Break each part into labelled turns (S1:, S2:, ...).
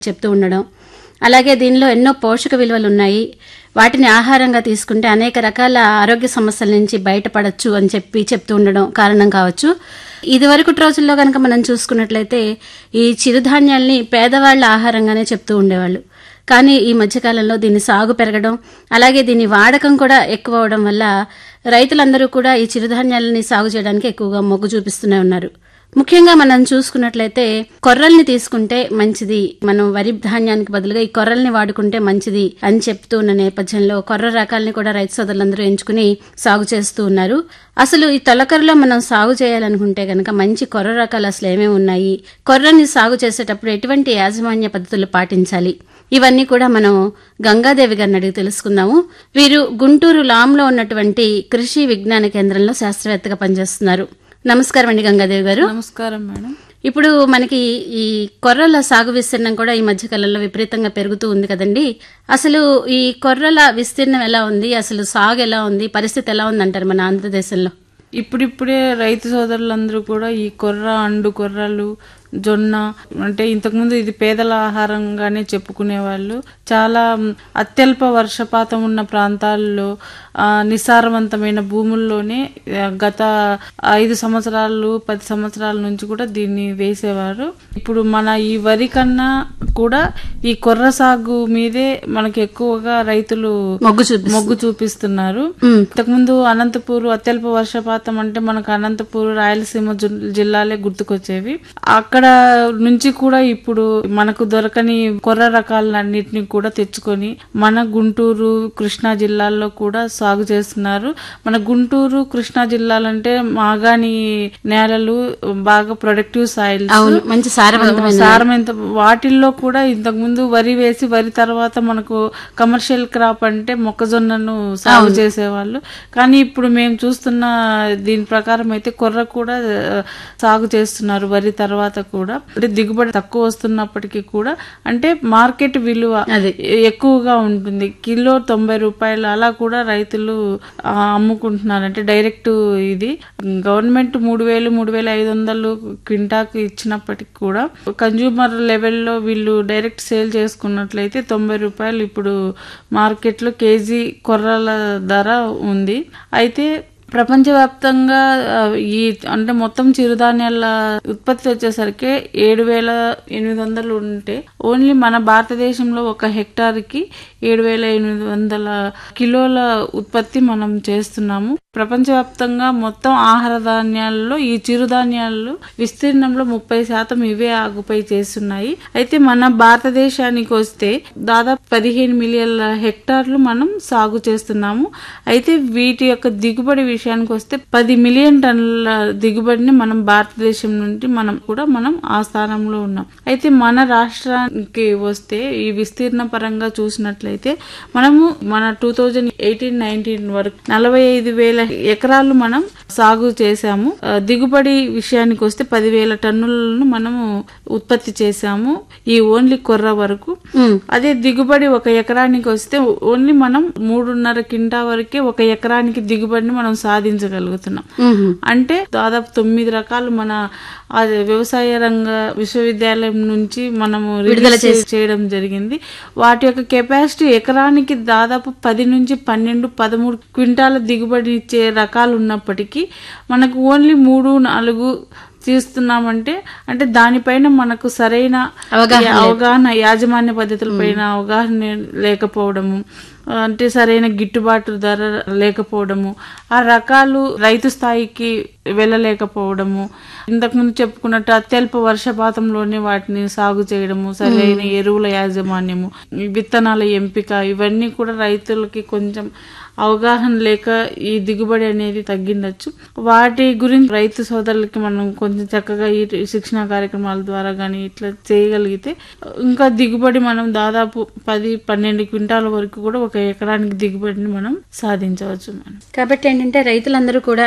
S1: చెప్తూ ఉండడం అలాగే దీనిలో ఎన్నో పోషక విలువలు ఉన్నాయి వాటిని ఆహారంగా తీసుకుంటే అనేక రకాల ఆరోగ్య సమస్యల నుంచి బయటపడచ్చు అని చెప్పి చెప్తూ ఉండడం కారణం కావచ్చు ఇదివరకటి రోజుల్లో కనుక మనం చూసుకున్నట్లయితే ఈ చిరుధాన్యాల్ని పేదవాళ్ల ఆహారంగానే చెప్తూ ఉండేవాళ్ళు కానీ ఈ మధ్యకాలంలో దీని సాగు పెరగడం అలాగే దీని వాడకం కూడా ఎక్కువ అవడం వల్ల రైతులందరూ కూడా ఈ చిరుధాన్యాలని సాగు చేయడానికి ఎక్కువగా మొగ్గు చూపిస్తూనే ఉన్నారు ముఖ్యంగా మనం చూసుకున్నట్లయితే కొర్రల్ని తీసుకుంటే మంచిది మనం వరి ధాన్యానికి బదులుగా ఈ కొర్రల్ని వాడుకుంటే మంచిది అని చెప్తూ ఉన్న నేపథ్యంలో కొర్ర రకాల్ని కూడా రైతు సోదరులందరూ ఎంచుకుని సాగు చేస్తూ ఉన్నారు అసలు ఈ తొలకరలో మనం సాగు చేయాలనుకుంటే గనక మంచి కొర్ర రకాలు అసలు ఏమేమి ఉన్నాయి కొర్రని సాగు చేసేటప్పుడు ఎటువంటి యాజమాన్య పద్ధతులు పాటించాలి ఇవన్నీ కూడా మనం గంగాదేవి గారిని అడిగి తెలుసుకుందాము వీరు గుంటూరు లాంలో ఉన్నటువంటి కృషి విజ్ఞాన కేంద్రంలో శాస్త్రవేత్తగా పనిచేస్తున్నారు నమస్కారం అండి గంగాదేవి గారు
S2: నమస్కారం మేడం
S1: ఇప్పుడు మనకి ఈ కొర్రల సాగు విస్తీర్ణం కూడా ఈ మధ్య కాలంలో విపరీతంగా పెరుగుతూ ఉంది కదండి అసలు ఈ కొర్రల విస్తీర్ణం ఎలా ఉంది అసలు సాగు ఎలా ఉంది పరిస్థితి ఎలా ఉంది అంటారు మన ఆంధ్రదేశంలో
S2: ఇప్పుడిప్పుడే రైతు సోదరులందరూ కూడా ఈ కొర్ర అండు కొర్రలు జొన్న అంటే ఇంతకుముందు ఇది పేదల ఆహారంగానే చెప్పుకునే వాళ్ళు చాలా అత్యల్ప వర్షపాతం ఉన్న ప్రాంతాల్లో ఆ, నిస్సారవంతమైన భూముల్లోనే ఆ, గత ఐదు సంవత్సరాలు పది సంవత్సరాల నుంచి కూడా దీన్ని వేసేవారు ఇప్పుడు మన ఈ వరి కన్నా కూడా ఈ కొర్ర సాగు మీదే మనకి ఎక్కువగా రైతులు
S1: మొగ్గు చూపి
S2: మొగ్గు చూపిస్తున్నారు
S1: ఉమ్.
S2: ఇంతకుముందు అనంతపూర్ అత్యల్ప వర్షపాతం అంటే మనకు అనంతపూర్ రాయలసీమ జు- జిల్లాలే గుర్తుకొచ్చేవి అక్కడ నుంచి కూడా ఇప్పుడు మనకు దొరకని కొర్ర రకాలన్నిటిని కూడా తెచ్చుకొని మన గుంటూరు కృష్ణా జిల్లాల్లో కూడా సాగు చేస్తున్నారు మన గుంటూరు కృష్ణా జిల్లాలంటే మాగాణి నేలలు బాగా ప్రొడక్టివ్ సాయిల్స్
S1: అవును మంచి సారవంతమైన
S2: సారమైన వాటిల్లో కూడా ఇంతకు ముందు వరి వేసి వరి తర్వాత మనకు కమర్షియల్ క్రాప్ అంటే మొక్కజొన్నను సాగు చేసేవాళ్ళు కానీ ఇప్పుడు మేము చూస్తున్న దీని ప్రకారం అయితే కొర్ర కూడా ఆ, సాగు చేస్తున్నారు వరి తర్వాత కూడా అంటే దిగుబడి తక్కువ వస్తున్నప్పటికీ కూడా అంటే మార్కెట్ విలువ
S1: అది.
S2: ఎక్కువగా ఉంటుంది కిలో తొంభై రూపాయలు అలా కూడా రైతులు ఆ, అమ్ముకుంటున్నారు అంటే డైరెక్ట్ ఇది గవర్నమెంట్ మూడు వేలు మూడు వేల ఐదు వందలు క్వింటాకు ఇచ్చినప్పటికి కూడా కన్జ్యూమర్ లెవెల్లో వీళ్ళు డైరెక్ట్ సేల్ చేసుకున్నట్లయితే తొంభై రూపాయలు ఇప్పుడు మార్కెట్లో కేజీ కొర్రల ధర ఉంది అయితే ప్రపంచవ్యాప్తంగా ఆ, ఈ అంటే మొత్తం చిరుధాన్యాల ఉత్పత్తి వచ్చేసరికి ఏడు వేల ఎనిమిది వందలు ఉంటే ఓన్లీ మన భారతదేశంలో ఒక హెక్టార్కి ఏడు వేల ఎనిమిది వందల కిలోల ఉత్పత్తి మనం చేస్తున్నాము ప్రపంచవ్యాప్తంగా మొత్తం ఆహార ధాన్యాలలో ఈ చిరుధాన్యాలు విస్తీర్ణంలో ముప్పై శాతం ఇవే ఆగుపై చేస్తున్నాయి అయితే మన భారతదేశానికి వస్తే దాదాపు పదిహేను మిలియన్ల హెక్టార్లు మనం సాగు చేస్తున్నాము అయితే వీటి యొక్క దిగుబడి విషయానికి వస్తే పది మిలియన్ టన్నుల దిగుబడిని మనం భారతదేశం నుండి మనం కూడా మనం ఆ స్థానంలో ఉన్నాం అయితే మన రాష్ట్రానికి వస్తే ఈ విస్తీర్ణ పరంగా చూసినట్లయితే మనము మన టూ థౌజండ్ ఎయిటీన్ నైన్టీన్ వరకు నలభై ఐదు వేల ఎకరాలు మనం సాగు చేశాము ఆ, దిగుబడి విషయానికి వస్తే పదివేల టన్నులను మనము ఉత్పత్తి చేశాము ఈ ఓన్లీ కొర్ర వరకు
S1: ఉమ్.
S2: అదే దిగుబడి ఒక ఎకరానికి వస్తే ఓన్లీ మనం మూడున్నర కింటా వరకే ఒక ఎకరానికి దిగుబడిని మనం సాధించగలుగుతున్నాం
S1: ఉమ్.
S2: అంటే దాదాపు తొమ్మిది రకాలు మన ఆ వ్యవసాయ రంగ విశ్వవిద్యాలయం నుంచి మనము
S1: విడుదల
S2: రిలీజ్ చేయడం జరిగింది వాటి యొక్క కెపాసిటీ ఎకరానికి దాదాపు పది నుంచి పన్నెండు పదమూడు క్వింటాల దిగుబడి ఇచ్చే రకాలు ఉన్నప్పటికీ మనకు ఓన్లీ మూడు నాలుగు తీస్తున్నామంటే అంటే దానిపైన మనకు సరైన
S1: అవగాహన
S2: అవగాహన యాజమాన్య పద్ధతుల పైన అవగాహన లేకపోవడము అంటే సరైన గిట్టుబాటు ధర లేకపోవడము ఆ రకాలు రైతు స్థాయికి వెళ్ళలేకపోవడము ఇంతకుముందు చెప్పుకున్నట్టు అత్యల్ప వర్షపాతంలోనే వాటిని సాగు చేయడము సరైన ఎరువుల యాజమాన్యము ఈ విత్తనాల ఎంపిక ఇవన్నీ కూడా రైతులకి కొంచెం అవగాహన లేక ఈ దిగుబడి అనేది తగ్గిండొచ్చు వాటి గురించి రైతు సోదరులకి మనం కొంచెం చక్కగా ఈ శిక్షణ కార్యక్రమాల ద్వారా కానీ ఇట్లా చేయగలిగితే ఇంకా దిగుబడి మనం దాదాపు పది పన్నెండు క్వింటాల వరకు కూడా ఒక ఎకరానికి దిగుబడిని మనం సాధించవచ్చు మనం
S1: కాబట్టి ఏంటంటే రైతులందరూ కూడా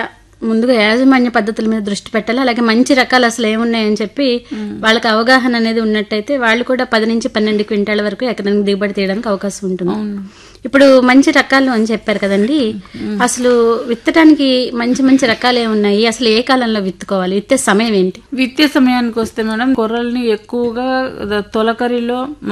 S1: ముందుగా యాజమాన్య పద్ధతుల మీద దృష్టి పెట్టాలి అలాగే మంచి రకాలు అసలు ఏమున్నాయని చెప్పి వాళ్ళకి అవగాహన అనేది ఉన్నట్టయితే వాళ్ళు కూడా పది నుంచి పన్నెండు క్వింటాల వరకు ఎకరానికి దిగుబడి తీయడానికి అవకాశం ఉంటుంది ఇప్పుడు మంచి రకాలు అని చెప్పారు కదండి అసలు విత్తడానికి మంచి మంచి రకాలు ఏమున్నాయి అసలు ఏ కాలంలో విత్తుకోవాలి విత్తే సమయం ఏంటి
S2: విత్తే సమయానికి వస్తే మేడం కొర్రల్ని ఎక్కువగా తొలకరిలో